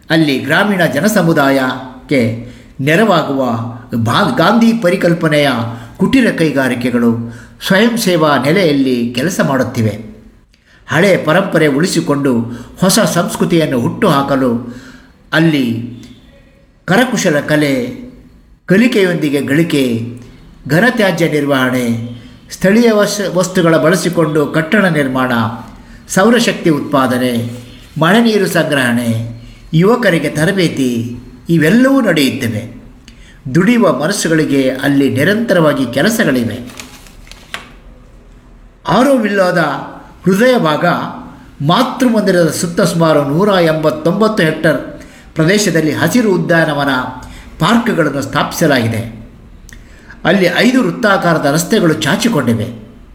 ಅಲ್ಲಿ ಗ್ರಾಮೀಣ ಜನಸಮುದಾಯಕ್ಕೆ ನೆರವಾಗುವ ಬಾ ಗಾಂಧಿ ಪರಿಕಲ್ಪನೆಯ ಕುಟೀರ ಕೈಗಾರಿಕೆಗಳು ಸ್ವಯಂ ಸೇವಾ ನೆಲೆಯಲ್ಲಿ ಕೆಲಸ ಮಾಡುತ್ತಿವೆ ಹಳೆಯ ಪರಂಪರೆ ಉಳಿಸಿಕೊಂಡು ಹೊಸ ಸಂಸ್ಕೃತಿಯನ್ನು ಹುಟ್ಟುಹಾಕಲು ಅಲ್ಲಿ ಕರಕುಶಲ ಕಲೆ ಕಲಿಕೆಯೊಂದಿಗೆ ಗಳಿಕೆ ಘನತ್ಯಾಜ್ಯ ನಿರ್ವಹಣೆ ಸ್ಥಳೀಯ ವಸ್ ವಸ್ತುಗಳ ಬಳಸಿಕೊಂಡು ಕಟ್ಟಡ ನಿರ್ಮಾಣ ಸೌರಶಕ್ತಿ ಉತ್ಪಾದನೆ ಮಳೆ ನೀರು ಸಂಗ್ರಹಣೆ ಯುವಕರಿಗೆ ತರಬೇತಿ ಇವೆಲ್ಲವೂ ನಡೆಯುತ್ತವೆ ದುಡಿಯುವ ಮನಸ್ಸುಗಳಿಗೆ ಅಲ್ಲಿ ನಿರಂತರವಾಗಿ ಕೆಲಸಗಳಿವೆ ಆರೋವಿಲ್ಲದ ಹೃದಯ ಭಾಗ ಮಾತೃಮಂದಿರದ ಸುತ್ತ ಸುಮಾರು ನೂರ ಎಂಬತ್ತೊಂಬತ್ತು ಹೆಕ್ಟರ್ ಪ್ರದೇಶದಲ್ಲಿ ಹಸಿರು ಉದ್ಯಾನವನ ಪಾರ್ಕ್ಗಳನ್ನು ಸ್ಥಾಪಿಸಲಾಗಿದೆ ಅಲ್ಲಿ ಐದು ವೃತ್ತಾಕಾರದ ರಸ್ತೆಗಳು ಚಾಚಿಕೊಂಡಿವೆ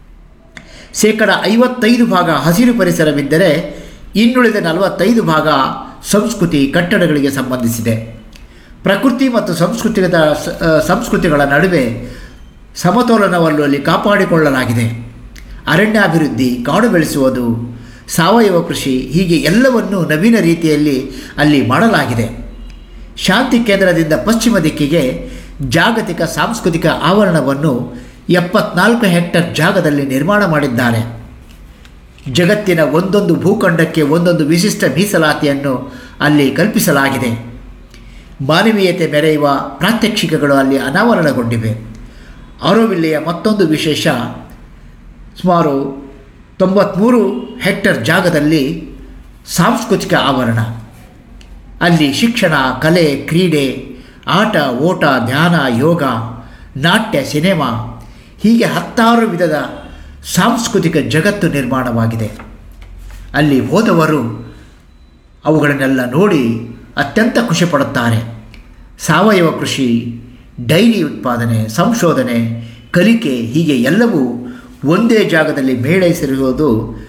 ಶೇಕಡ ಐವತ್ತೈದು ಭಾಗ ಹಸಿರು ಪರಿಸರವಿದ್ದರೆ ಇನ್ನುಳಿದ ನಲವತ್ತೈದು ಭಾಗ ಸಂಸ್ಕೃತಿ ಕಟ್ಟಡಗಳಿಗೆ ಸಂಬಂಧಿಸಿದೆ ಪ್ರಕೃತಿ ಮತ್ತು ಸಂಸ್ಕೃತಿಗಳ ಸಂಸ್ಕೃತಿಗಳ ನಡುವೆ ಸಮತೋಲನವನ್ನು ಅಲ್ಲಿ ಕಾಪಾಡಿಕೊಳ್ಳಲಾಗಿದೆ ಅರಣ್ಯಾಭಿವೃದ್ಧಿ ಕಾಡು ಬೆಳೆಸುವುದು ಸಾವಯವ ಕೃಷಿ ಹೀಗೆ ಎಲ್ಲವನ್ನು ನವೀನ ರೀತಿಯಲ್ಲಿ ಅಲ್ಲಿ ಮಾಡಲಾಗಿದೆ ಶಾಂತಿ ಕೇಂದ್ರದಿಂದ ಪಶ್ಚಿಮ ದಿಕ್ಕಿಗೆ ಜಾಗತಿಕ ಸಾಂಸ್ಕೃತಿಕ ಆವರಣವನ್ನು ಎಪ್ಪತ್ನಾಲ್ಕು ಹೆಕ್ಟರ್ ಜಾಗದಲ್ಲಿ ನಿರ್ಮಾಣ ಮಾಡಿದ್ದಾರೆ ಜಗತ್ತಿನ ಒಂದೊಂದು ಭೂಖಂಡಕ್ಕೆ ಒಂದೊಂದು ವಿಶಿಷ್ಟ ಮೀಸಲಾತಿಯನ್ನು ಅಲ್ಲಿ ಕಲ್ಪಿಸಲಾಗಿದೆ ಮಾನವೀಯತೆ ಮೆರೆಯುವ ಪ್ರಾತ್ಯಕ್ಷಿಕೆಗಳು ಅಲ್ಲಿ ಅನಾವರಣಗೊಂಡಿವೆ ಆರೋವಿಲ್ಲೆಯ ಮತ್ತೊಂದು ವಿಶೇಷ ಸುಮಾರು ತೊಂಬತ್ತ್ಮೂರು ಹೆಕ್ಟರ್ ಜಾಗದಲ್ಲಿ ಸಾಂಸ್ಕೃತಿಕ ಆವರಣ ಅಲ್ಲಿ ಶಿಕ್ಷಣ ಕಲೆ ಕ್ರೀಡೆ ಆಟ ಓಟ ಧ್ಯಾನ ಯೋಗ ನಾಟ್ಯ ಸಿನೆಮಾ ಹೀಗೆ ಹತ್ತಾರು ವಿಧದ ಸಾಂಸ್ಕೃತಿಕ ಜಗತ್ತು ನಿರ್ಮಾಣವಾಗಿದೆ ಅಲ್ಲಿ ಹೋದವರು ಅವುಗಳನ್ನೆಲ್ಲ ನೋಡಿ ಅತ್ಯಂತ ಖುಷಿಪಡುತ್ತಾರೆ ಸಾವಯವ ಕೃಷಿ ಡೈರಿ ಉತ್ಪಾದನೆ ಸಂಶೋಧನೆ ಕಲಿಕೆ ಹೀಗೆ ಎಲ್ಲವೂ ಒಂದೇ ಜಾಗದಲ್ಲಿ ಮೇಳೈಸಿರುವುದು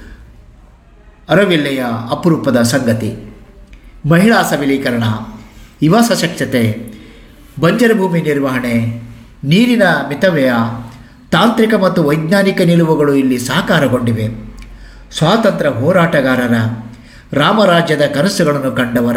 ಅರವಿಲ್ಲೆಯ ಅಪರೂಪದ ಸಂಗತಿ ಮಹಿಳಾ ಸಬಲೀಕರಣ ಯುವ ಸಶಕ್ತತೆ ಬಂಜರ ಭೂಮಿ ನಿರ್ವಹಣೆ ನೀರಿನ ಮಿತವ್ಯಯ ತಾಂತ್ರಿಕ ಮತ್ತು ವೈಜ್ಞಾನಿಕ ನಿಲುವುಗಳು ಇಲ್ಲಿ ಸಾಕಾರಗೊಂಡಿವೆ ಸ್ವಾತಂತ್ರ್ಯ ಹೋರಾಟಗಾರರ ರಾಮರಾಜ್ಯದ ಕನಸುಗಳನ್ನು ಕಂಡವರ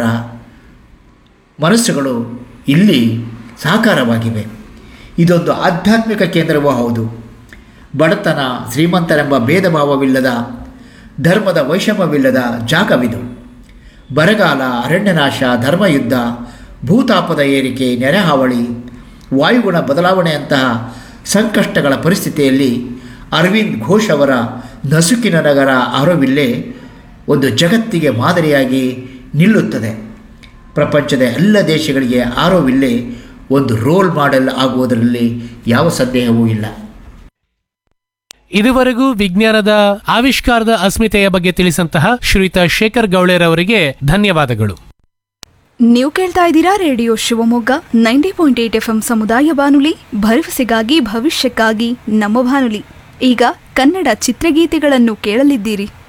ಮನಸ್ಸುಗಳು ಇಲ್ಲಿ ಸಾಕಾರವಾಗಿವೆ ಇದೊಂದು ಆಧ್ಯಾತ್ಮಿಕ ಕೇಂದ್ರವೂ ಹೌದು ಬಡತನ ಶ್ರೀಮಂತರೆಂಬ ಭೇದ ಭಾವವಿಲ್ಲದ ಧರ್ಮದ ವೈಷಮ್ಯವಿಲ್ಲದ ಜಾಗವಿದು ಬರಗಾಲ ಅರಣ್ಯನಾಶ ಧರ್ಮಯುದ್ಧ ಭೂತಾಪದ ಏರಿಕೆ ನೆರೆಹಾವಳಿ ವಾಯುಗುಣ ಬದಲಾವಣೆಯಂತಹ ಸಂಕಷ್ಟಗಳ ಪರಿಸ್ಥಿತಿಯಲ್ಲಿ ಅರವಿಂದ್ ಘೋಷ್ ಅವರ ನಸುಕಿನ ನಗರ ಆರೋವಿಲ್ಲೆ ಒಂದು ಜಗತ್ತಿಗೆ ಮಾದರಿಯಾಗಿ ನಿಲ್ಲುತ್ತದೆ ಪ್ರಪಂಚದ ಎಲ್ಲ ದೇಶಗಳಿಗೆ ಆರೋವಿಲ್ಲೆ ಒಂದು ರೋಲ್ ಮಾಡೆಲ್ ಆಗುವುದರಲ್ಲಿ ಯಾವ ಸಂದೇಹವೂ ಇಲ್ಲ ಇದುವರೆಗೂ ವಿಜ್ಞಾನದ ಆವಿಷ್ಕಾರದ ಅಸ್ಮಿತೆಯ ಬಗ್ಗೆ ತಿಳಿಸಂತಹ ಶ್ರೀಯುತ ಶೇಖರ್ ಗೌಳೆರವರಿಗೆ ಧನ್ಯವಾದಗಳು ನೀವು ಕೇಳ್ತಾ ಇದ್ದೀರಾ radio Shivamogga ninety point eight F M ಸಮುದಾಯ ಬಾನುಲಿ ಭರವಸೆಗಾಗಿ ಭವಿಷ್ಯಕ್ಕಾಗಿ ನಮ್ಮ ಬಾನುಲಿ ಈಗ ಕನ್ನಡ ಚಿತ್ರಗೀತೆಗಳನ್ನು ಕೇಳಲಿದ್ದೀರಿ